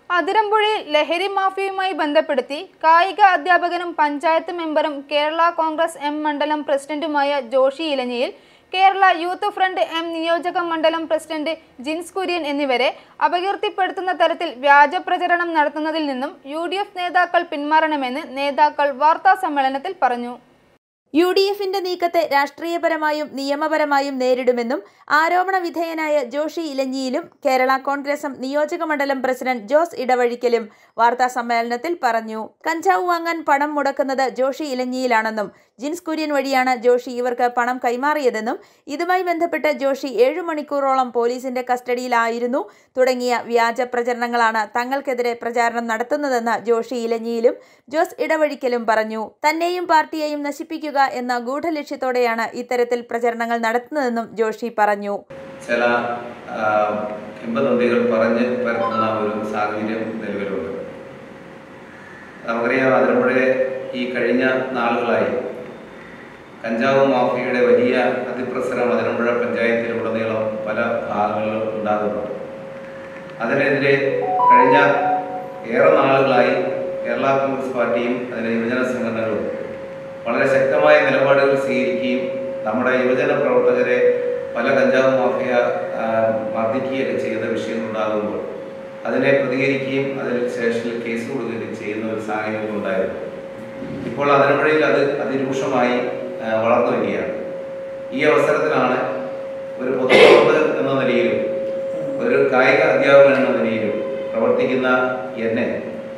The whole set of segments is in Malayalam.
അതിരമ്പുഴയിൽ ലഹരി മാഫിയയുമായി ബന്ധപ്പെടുത്തി കായിക അധ്യാപകനും പഞ്ചായത്ത് മെമ്പറും കേരള കോൺഗ്രസ് എം മണ്ഡലം പ്രസിഡന്റുമായ ജോഷി ഇലഞ്ഞിയിൽ കേരള യൂത്ത് ഫ്രണ്ട് എം നിയോജക മണ്ഡലം പ്രസിഡന്റ് ജിൻസ് കുര്യൻ എന്നിവരെ അപകീർത്തിപ്പെടുത്തുന്ന തരത്തിൽ വ്യാജ പ്രചരണം നടത്തുന്നതിൽ നിന്നും യു നേതാക്കൾ പിന്മാറണമെന്ന് നേതാക്കൾ വാർത്താ സമ്മേളനത്തിൽ പറഞ്ഞു യു ഡി എഫിന്റെ നീക്കത്തെ രാഷ്ട്രീയപരമായും നിയമപരമായും നേരിടുമെന്നും ആരോപണ വിധേയനായ ജോഷി ഇലഞ്ഞിയിലും കേരള കോൺഗ്രസ് എം നിയോജക മണ്ഡലം പ്രസിഡന്റ് ജോസ് ഇടവഴിക്കലും വാർത്താ സമ്മേളനത്തിൽ പറഞ്ഞു കഞ്ചാവ് വാങ്ങാൻ പണം മുടക്കുന്നത് ജോഷി ഇലഞ്ഞിയിലാണെന്നും ജിൻസ് കുര്യൻ വഴിയാണ് ജോഷി ഇവർക്ക് പണം കൈമാറിയതെന്നും ഇതുമായി ബന്ധപ്പെട്ട് ജോഷി ഏഴു മണിക്കൂറോളം പോലീസിന്റെ കസ്റ്റഡിയിലായിരുന്നു തുടങ്ങിയ വ്യാജ പ്രചരണങ്ങളാണ് തങ്ങൾക്കെതിരെ പ്രചാരണം നടത്തുന്നതെന്ന് ജോഷി ഇലഞ്ഞിയിലും ജോസ് ഇടവഴിക്കലും പറഞ്ഞു തന്നെയും പാർട്ടിയെയും നശിപ്പിക്കുക എന്ന ഗൂഢലക്ഷ്യത്തോടെയാണ് ഇത്തരത്തിൽ പ്രചരണങ്ങൾ നടത്തുന്നതെന്നും ജോഷി പറഞ്ഞു ചില ആ, കിംവദന്തികൾ പറഞ്ഞ് പരത്തുന്ന ഒരു സാഹചര്യം നിലവിലുണ്ട് നമുക്കറിയാം അതിലൂടെ ഈ കഴിഞ്ഞ നാളുകളായി കഞ്ചാവ് മാഫിയയുടെ വലിയ അതിപ്രസരം അതിരമ്പുഴ പഞ്ചായത്തിലുടനീളം പല ഭാഗങ്ങളിലും ഉണ്ടാകുന്നുണ്ട് അതിനെതിരെ കഴിഞ്ഞ ഏറെ നാളുകളായി കേരള കോൺഗ്രസ് പാർട്ടിയും അതിലെ യുവജന സംഘടനകളും വളരെ ശക്തമായ നിലപാടുകൾ സ്വീകരിക്കുകയും നമ്മുടെ യുവജന പ്രവർത്തകരെ പല കഞ്ചാവ് മാഫിയ ആ, മർദ്ദിക്കുകയൊക്കെ ചെയ്ത വിഷയങ്ങളുണ്ടാകുമ്പോൾ അതിനെ പ്രതികരിക്കുകയും അതിൽ സ്റ്റേഷനിൽ കേസ് കൊടുക്കുകയും ചെയ്യുന്ന ഒരു സാഹചര്യം ഉണ്ടായിരുന്നു ഇപ്പോൾ അതിനുവഴിയിൽ അത് അതിരൂക്ഷമായി ആ, വളർന്നു വരികയാണ് ഈ അവസരത്തിലാണ് ഒരു പൊതുപ്രവർത്തകൻ എന്ന നിലയിലും ഒരു കായിക അധ്യാപകൻ എന്ന നിലയിലും പ്രവർത്തിക്കുന്ന എന്നെ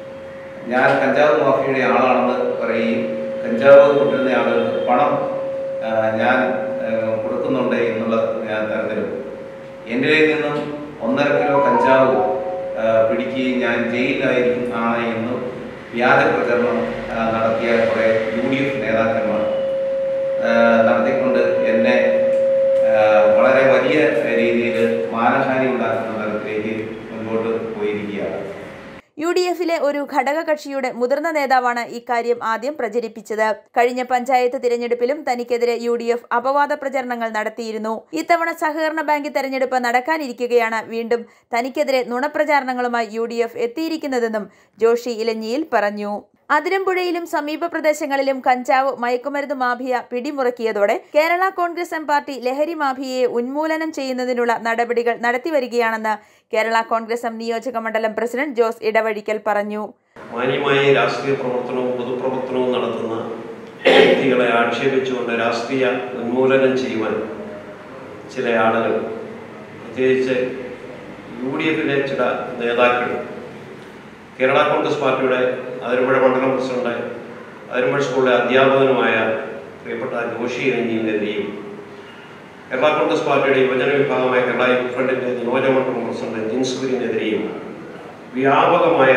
ഞാൻ കഞ്ചാവ് മാഫിയയുടെ ആളാണെന്ന് പറയുകയും കഞ്ചാവ് കൊണ്ടുവരുന്ന ആളുകൾക്ക് പണം ആ, ഞാൻ ആ, കൊടുക്കുന്നുണ്ട് എന്നുള്ള ഞാൻ തരത്തിലും എൻ്റെ നിന്നും ഒന്നര കിലോ കഞ്ചാവ് ആ, പിടിക്കുകയും ഞാൻ ജയിലിലായിരിക്കും ആണ് എന്നും വ്യാജ പ്രചരണം ആ, നടത്തിയ കുറേ യു ഡി എഫ് നേതാക്കന്മാർ ആ, നടത്തിക്കൊണ്ട് എന്നെ ആ, വളരെ വലിയ രീതിയിൽ മാനഹാനി ഉണ്ടാക്കുന്ന തരത്തിലേക്ക് മുൻപോട്ട് പോയിരിക്കുകയാണ് യു ഡി എഫിലെ ഒരു ഘടകകക്ഷിയുടെ മുതിർന്ന നേതാവാണ് ഇക്കാര്യം ആദ്യം പ്രചരിപ്പിച്ചത് കഴിഞ്ഞ പഞ്ചായത്ത് തിരഞ്ഞെടുപ്പിലും തനിക്കെതിരെ യു ഡി എഫ് അപവാദ പ്രചരണങ്ങൾ നടത്തിയിരുന്നു ഇത്തവണ സഹകരണ ബാങ്ക് തെരഞ്ഞെടുപ്പ് നടക്കാനിരിക്കുകയാണ് വീണ്ടും തനിക്കെതിരെ നുണപ്രചാരണങ്ങളുമായി യു ഡി എഫ് എത്തിയിരിക്കുന്നതെന്നും ജോഷി ഇലഞ്ഞിയിൽ പറഞ്ഞു അതിരമ്പുഴയിലും സമീപ പ്രദേശങ്ങളിലും കഞ്ചാവ് മയക്കുമരുന്ന് മാഫിയ പിടിമുറക്കിയതോടെ കേരള കോൺഗ്രസ് എം പാർട്ടി ലഹരി മാഫിയയെ ഉന്മൂലനം ചെയ്യുന്നതിനുള്ള നടപടികൾ നടത്തിവരികയാണെന്ന് കേരള കോൺഗ്രസ് എം നിയോജക മണ്ഡലം പ്രസിഡന്റ് ജോസ് ഇടവഴിക്കൽ പറഞ്ഞു മാന്യമായി രാഷ്ട്രീയ പ്രവർത്തനവും പൊതുപ്രവർത്തനവും നടത്തുന്ന വ്യക്തികളെ ആക്ഷേപിച്ചുകൊണ്ട് രാഷ്ട്രീയ ഉന്മൂലനം ചെയ്യുവാൻ ചില ആളുകൾ പ്രത്യേകിച്ച് യു ഡി എഫിലെ ചില നേതാക്കൾ കേരള കോൺഗ്രസ് പാർട്ടിയുടെ അതിരമ്പുഴ മണ്ഡലം പ്രസിഡന്റ് അതിരമ്പുഴ സ്കൂളിലെ അധ്യാപകനുമായ പ്രിയപ്പെട്ട ജോഷി രഞ്ജിനെതിരെയും കേരള കോൺഗ്രസ് പാർട്ടിയുടെ യുവജന വിഭാഗമായ കേരള യൂത്ത് ഫ്രണ്ടിന്റെ നിയോജകമണ്ഡലം പ്രസിഡന്റ് ജിൻസ് കുര്യനെതിരെയും വ്യാപകമായ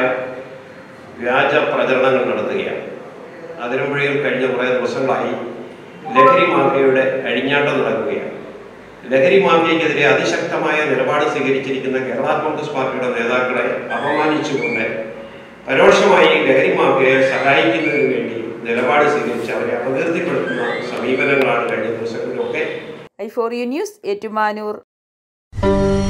വ്യാജ പ്രചരണങ്ങൾ നടത്തുകയാണ് അതിരമ്പുഴയിൽ കഴിഞ്ഞ കുറേ ദിവസങ്ങളായി ലഹരി മാഫിയയുടെ അഴിഞ്ഞാട്ടം നടക്കുകയാണ് ലഹരി മാഫിയയ്ക്കെതിരെ അതിശക്തമായ നിലപാട് സ്വീകരിച്ചിരിക്കുന്ന കേരള കോൺഗ്രസ് പാർട്ടിയുടെ നേതാക്കളെ അപമാനിച്ചുകൊണ്ട് പരോക്ഷമായി ലഹരി മാഫിയയെ സഹായിക്കുന്നതിന് വേണ്ടി നിലപാട് സ്വീകരിച്ച് അവരെ അപകീർത്തിപ്പെടുത്തുന്ന സമീപനങ്ങളാണ് കഴിഞ്ഞ ദിവസങ്ങളിലൊക്കെ I four U news Ettumanoor